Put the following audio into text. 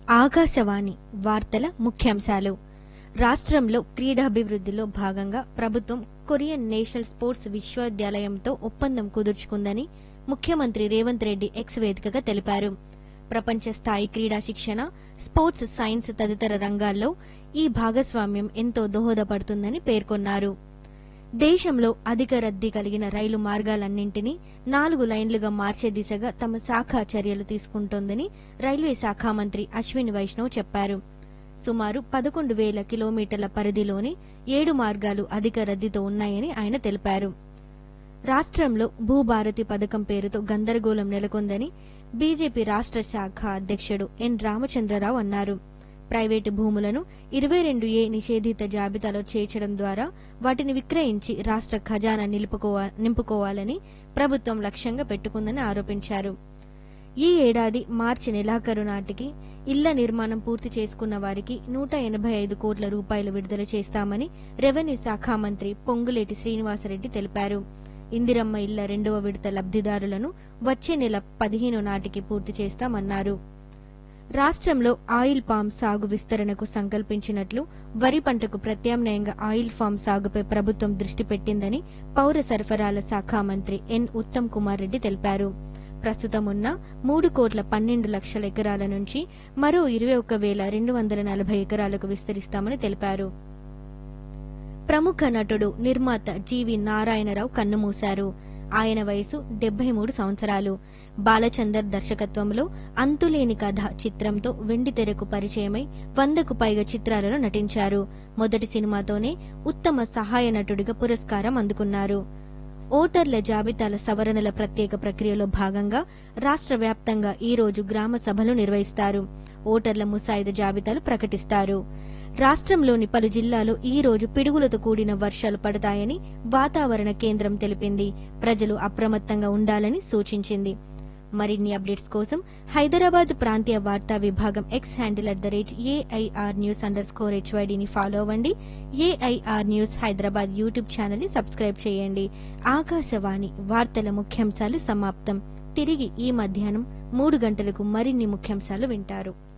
ఆకాశవాణి వార్తల ముఖ్యాంశాలు రాష్ట్రంలో క్రీడాభివృద్ధిలో భాగంగా ప్రభుత్వం కొరియన్ నేషనల్ స్పోర్ట్స్ విశ్వవిద్యాలయంతో ఒప్పందం కుదుర్చుకుందని ముఖ్యమంత్రి రేవంత్ రెడ్డి ఎక్స్ వేదికగా తెలిపారు ప్రపంచ స్థాయి క్రీడా శిక్షణ స్పోర్ట్స్ సైన్స్ తదితర రంగాల్లో ఈ భాగస్వామ్యం ఎంతో దోహదపడుతుందని పేర్కొన్నారు దేశంలో అధిక రద్దీ కలిగిన రైలు మార్గాలన్నింటినీ నాలుగు లైన్లుగా మార్చే దిశగా తమ శాఖ చర్యలు తీసుకుంటోందని రైల్వే శాఖ మంత్రి అశ్విని వైష్ణవ్ చెప్పారు సుమారు పదకొండు వేల కిలోమీటర్ల పరిధిలోని ఏడు మార్గాలు అధిక రద్దీతో ఉన్నాయని ఆయన తెలిపారు రాష్ట్రంలో భూభారతి పథకం పేరుతో గందరగోళం నెలకొందని బీజేపీ రాష్ట్ర శాఖ అధ్యక్షుడు ఎన్ రామచంద్రరావు అన్నారు ప్రైవేటు భూములను ఇరవై రెండు ఏ నిషేధిత జాబితాలో చేర్చడం ద్వారా వాటిని విక్రయించి రాష్ట్ర ఖజానా నిలుపుకోవా నింపుకోవాలని ప్రభుత్వం లక్ష్యంగా పెట్టుకుందని ఆరోపించారు ఈ ఏడాది మార్చి నెలాఖరు నాటికి ఇళ్ల నిర్మాణం పూర్తి చేసుకున్న వారికి నూట ఎనభై ఐదు కోట్ల రూపాయలు విడుదల చేస్తామని రెవెన్యూ శాఖ మంత్రి పొంగులేటి శ్రీనివాసరెడ్డి తెలిపారు ఇందిరమ్మ ఇళ్ల రెండవ విడత లబ్ధిదారులను వచ్చే నెల పదిహేను నాటికి పూర్తి చేస్తామన్నారు రాష్ట్రంలో ఆయిల్ పామ్ సాగు విస్తరణకు సంకల్పించినట్లు వరి పంటకు ప్రత్యామ్నాయంగా ఆయిల్ ఫామ్ సాగుపై ప్రభుత్వం దృష్టి పెట్టిందని పౌర సరఫరాల శాఖ మంత్రి ఎన్ ఉత్తమ్ కుమార్ రెడ్డి తెలిపారు ప్రస్తుతం ఉన్న మూడు కోట్ల పన్నెండు లక్షల ఎకరాల నుంచి మరో ఇరవై ఒక్క వేల రెండు వందల నలభై ఎకరాలకు విస్తరిస్తామని తెలిపారు ప్రముఖ నటుడు నిర్మాత జీవి నారాయణరావు కన్నుమూశారు ఆయన వయసు డెబ్బై మూడు సంవత్సరాలు బాలచందర్ దర్శకత్వంలో అంతులేని కథ చిత్రంతో వెండి తెరకు పరిచయమై వందకు పైగా చిత్రాలలో నటించారు మొదటి సినిమాతోనే ఉత్తమ సహాయ నటుడిగా పురస్కారం అందుకున్నారు ఓటర్ల జాబితాల సవరణల ప్రత్యేక ప్రక్రియలో భాగంగా రాష్ట్ర వ్యాప్తంగా ఈ రోజు గ్రామ సభలు నిర్వహిస్తారు ఓటర్ల ముసాయిదా జాబితాలు ప్రకటిస్తారు రాష్ట్రంలోని పలు జిల్లాలో ఈ రోజు పిడుగులతో కూడిన వర్షాలు పడతాయని వాతావరణ కేంద్రం తెలిపింది ప్రజలు అప్రమత్తంగా ఉండాలని సూచించింది మరిన్ని అప్డేట్స్ కోసం హైదరాబాద్ ప్రాంతీయ వార్తా విభాగం X handle at the rate AIR news underscore స్కోర్ హెచ్వైడిని ఫాలో అవ్వండి AIR news Hyderabad YouTube channel ని సబ్స్క్రైబ్ చేయండి ఆకాశవాణి వార్తల ముఖ్యాంశాలు సమాప్తం తిరిగి ఈ మధ్యాహ్నం మూడు గంటలకు మరిన్ని ముఖ్యాంశాలు వింటారు